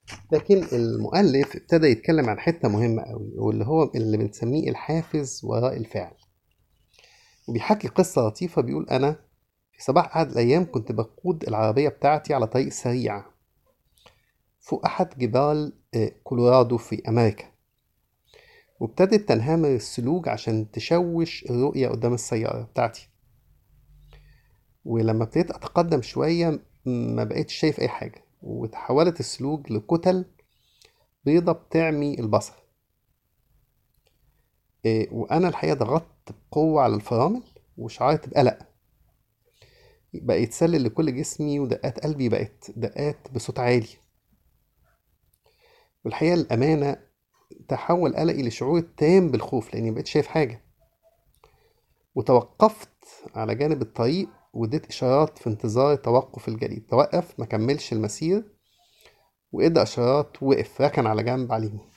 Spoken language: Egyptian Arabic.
لكن المؤلف ابتدى يتكلم عن حتة مهمة قوي واللي هو اللي بنسميه الحافز وراء الفعل وبيحكي قصة لطيفة بيقول أنا في صباح أحد الأيام كنت بقود العربية بتاعتي على طريق سريع فوق أحد جبال آه، كولورادو في أمريكا وابتدت تنهمر الثلوج عشان تشوش الرؤية قدام السيارة بتاعتي ولما ابتديت أتقدم شوية ما بقيتش شايف أي حاجة وتحولت الثلوج لكتل بيضة بتعمي البصر إيه، وأنا الحقيقة ضغطت بقوة على الفرامل وشعرت بقلق بقى يتسلل لكل جسمي ودقات قلبي بقت دقات بصوت عالي والحقيقة الأمانة تحول قلقي لشعور تام بالخوف لأني مبقتش شايف حاجة وتوقفت على جانب الطريق واديت إشارات في انتظار التوقف الجديد توقف ما كملش المسير وإدى إشارات وقف ركن على جنب على اليمين